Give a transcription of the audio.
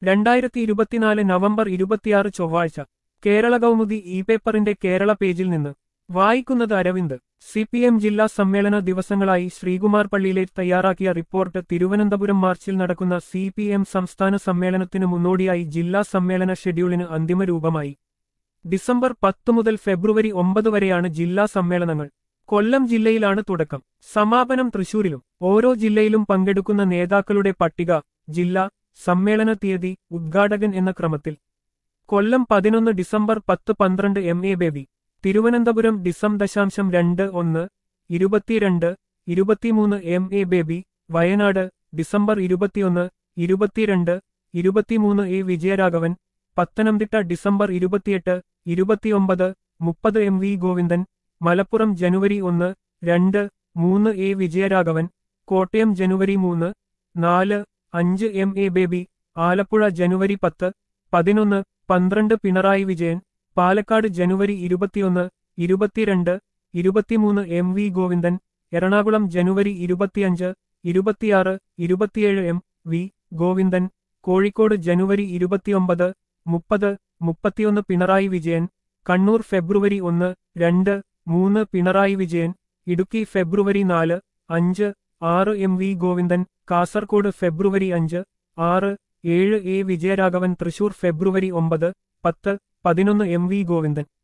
രണ്ടായിരത്തി ഇരുപത്തിനാല് നവംബർ ഇരുപത്തിയാറ് ചൊവ്വാഴ്ച കേരള കൗമുദി ഇ പേപ്പറിന്റെ കേരള പേജിൽ നിന്ന് വായിക്കുന്നത് അരവിന്ദ് സി പി എം ജില്ലാ സമ്മേളന ദിവസങ്ങളായി ശ്രീകുമാർ പള്ളിയിലെ തയ്യാറാക്കിയ റിപ്പോർട്ട് തിരുവനന്തപുരം മാർച്ചിൽ നടക്കുന്ന സി പി എം സംസ്ഥാന സമ്മേളനത്തിനു മുന്നോടിയായി ജില്ലാ സമ്മേളന ഷെഡ്യൂളിന് അന്തിമ രൂപമായി ഡിസംബർ പത്ത് മുതൽ ഫെബ്രുവരി ഒമ്പത് വരെയാണ് ജില്ലാ സമ്മേളനങ്ങൾ കൊല്ലം ജില്ലയിലാണ് തുടക്കം സമാപനം തൃശൂരിലും ഓരോ ജില്ലയിലും പങ്കെടുക്കുന്ന നേതാക്കളുടെ പട്ടിക ജില്ല സമ്മേളന തീയതി ഉദ്ഘാടകൻ എന്ന ക്രമത്തിൽ കൊല്ലം പതിനൊന്ന് ഡിസംബർ പത്ത് പന്ത്രണ്ട് എം എ ബേബി തിരുവനന്തപുരം ഡിസം ദശാംശം രണ്ട് ഒന്ന് ഇരുപത്തിരണ്ട് ഇരുപത്തിമൂന്ന് M A Baby Wayanad December ഇരുപത്തിയൊന്ന് ഇരുപത്തിരണ്ട് ഇരുപത്തിമൂന്ന് എ വിജയരാഘവൻ പത്തനംതിട്ട ഡിസംബർ ഇരുപത്തിയെട്ട് ഇരുപത്തിയൊമ്പത് മുപ്പത് എം വി ഗോവിന്ദൻ മലപ്പുറം ജനുവരി ഒന്ന് രണ്ട് മൂന്ന് എ വിജയരാഘവൻ കോട്ടയം ജനുവരി മൂന്ന് നാല് അഞ്ച് എം എ ബേബി ആലപ്പുഴ ജനുവരി പത്ത് പതിനൊന്ന് പന്ത്രണ്ട് പിണറായി വിജയൻ പാലക്കാട് ജനുവരി ഇരുപത്തിയൊന്ന് ഇരുപത്തിരണ്ട് ഇരുപത്തിമൂന്ന് എം വി ഗോവിന്ദൻ എറണാകുളം ജനുവരി ഇരുപത്തിയഞ്ച് ഇരുപത്തിയാറ് ഇരുപത്തിയേഴ് എം വി ഗോവിന്ദൻ കോഴിക്കോട് ജനുവരി ഇരുപത്തിയൊമ്പത് മുപ്പത് മുപ്പത്തിയൊന്ന് പിണറായി വിജയൻ കണ്ണൂർ ഫെബ്രുവരി ഒന്ന് രണ്ട് മൂന്ന് പിണറായി വിജയൻ ഇടുക്കി ഫെബ്രുവരി നാല് അഞ്ച് ആറ് എം വി ഗോവിന്ദൻ കാസർകോട് ഫെബ്രുവരി അഞ്ച് ആറ് ഏഴ് എ വിജയരാഘവൻ തൃശൂർ ഫെബ്രുവരി ഒമ്പത് പത്ത് പതിനൊന്ന് എം വി ഗോവിന്ദൻ